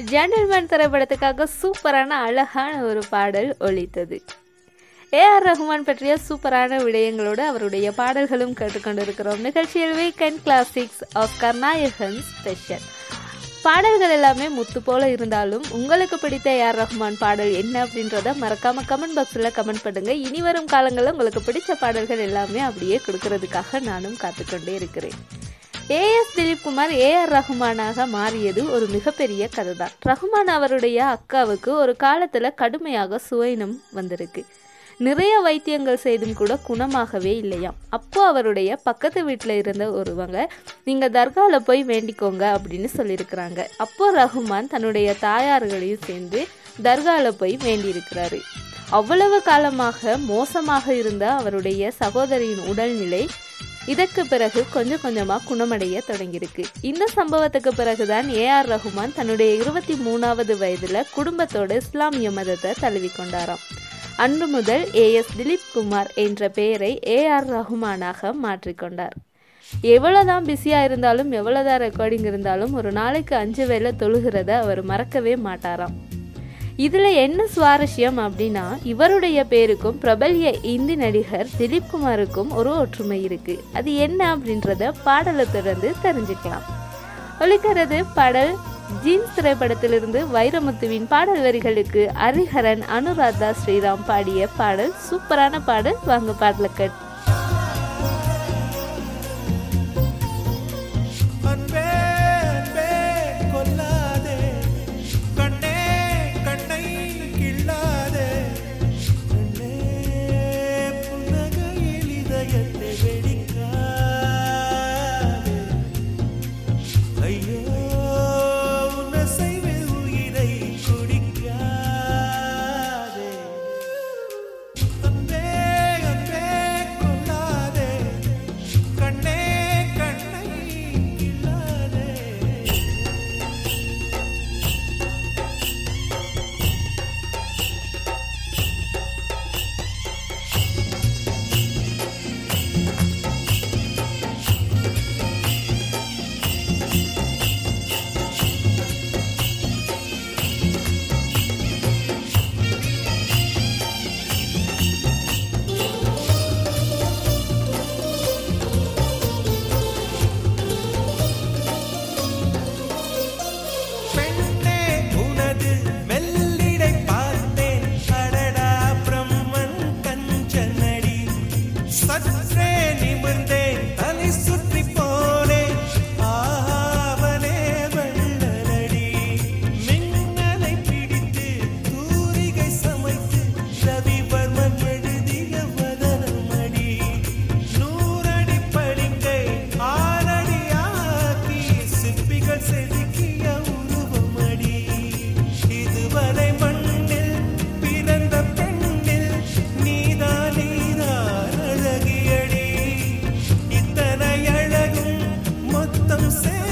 gentleman திரைப்படத்துக்காக சூப்பரான அழகான ஒரு பாடல் ஒலித்தது ஏ ஆர் ரஹ்மான் பற்றிய சூப்பரான விடயங்களோடு அவருடைய பாடல்களும் கேட்டுக்கொண்டிருக்கிறோம் நிகழ்ச்சியில் வீக்கெண்ட் கிளாசிக்ஸ் ஆஃப் கர்நாயகன் ஸ்பெஷல் பாடல்கள் எல்லாமே முத்து போல இருந்தாலும் உங்களுக்கு பிடித்த ஏஆர் ரஹ்மான் பாடல் என்ன அப்படின்றத மறக்காம கமெண்ட் பாக்ஸில் கமெண்ட் பண்ணுங்க இனி வரும் காலங்களில் உங்களுக்கு பிடிச்ச பாடல்கள் எல்லாமே அப்படியே கொடுக்கறதுக்காக நானும் காத்துக்கொண்டே இருக்கிறேன் ஏஎஸ் திலீப் குமார் ஏஆர் ரஹ்மானாக மாறியது ஒரு மிகப்பெரிய கதை தான் ரஹ்மான் அவருடைய அக்காவுக்கு ஒரு காலத்தில் கடுமையாக சுவைனம் வந்திருக்கு நிறைய வைத்தியங்கள் செய்தும் கூட குணமாகவே இல்லையாம் அப்போ அவருடைய பக்கத்து வீட்டில் இருந்த ஒருவங்க நீங்கள் தர்காவில் போய் வேண்டிக்கோங்க அப்படின்னு சொல்லியிருக்கிறாங்க அப்போ ரஹ்மான் தன்னுடைய தாயார்களையும் சேர்ந்து தர்காவில் போய் வேண்டியிருக்கிறாரு அவ்வளவு காலமாக மோசமாக இருந்த அவருடைய சகோதரியின் உடல்நிலை இதற்கு பிறகு கொஞ்சம் கொஞ்சமாக குணமடைய தொடங்கியிருக்கு இந்த சம்பவத்துக்கு பிறகுதான் ஏஆர் ரஹ்மான் தன்னுடைய இருபத்தி மூணாவது வயதில் குடும்பத்தோடு இஸ்லாமிய மதத்தை தழுவிக்கொண்டாராம் அன்று முதல் ஏஎஸ் திலீப் குமார் என்ற பெயரை ஏஆர் ரஹ்மானாக மாற்றிக்கொண்டார் எவ்வளோதான் பிஸியாக இருந்தாலும் எவ்வளோதான் ரெக்கார்டிங் இருந்தாலும் ஒரு நாளைக்கு அஞ்சு வேளை தொழுகிறத அவர் மறக்கவே மாட்டாராம் இதில் என்ன சுவாரஸ்யம் அப்படின்னா இவருடைய பேருக்கும் பிரபல்ய இந்தி நடிகர் திலீப் குமாருக்கும் ஒரு ஒற்றுமை இருக்கு அது என்ன அப்படின்றத பாடலை தொடர்ந்து தெரிஞ்சுக்கலாம் ஒழிக்கிறது பாடல் ஜீன்ஸ் திரைப்படத்திலிருந்து வைரமுத்துவின் பாடல் வரிகளுக்கு ஹரிஹரன் அனுராதா ஸ்ரீராம் பாடிய பாடல் சூப்பரான பாடல் வாங்க பாடல கட் அன்பே அன்பே கொல்லாதே கண்ணே கண்ணை கிள்ளாதே கண்ணே புன்னகையில் இதயத்தை வெடிக்காதே ஐயோ உன்னசைவில் உயிரை குடிக்காதே அன்பே அன்பே கொல்லாதே கண்ணே கண்ணை கிள்ளாதே பெண்ணே உனது மெல்லிடை பார்த்தேன் அடடா பிரம்மன் கஞ்சனடி சற்றே நிமிர்ந்தேன் தலை சுற்றி போனேன் ஆவனே வெள்ளனடி மின்னலை பிடித்து தூரிகை சமைத்து ரவிவர்மன் எழுதிய வதனமடி நூறடி பளிங்கை ஆறடியாக்கி சிற்பிகள் செதுக்கிய உருவமடி இதுவரை மண்ணில் பிறந்த பெண்ணில் நீதான் நீதான் அழகியடி இத்தனை அழகும் மொத்தம் சே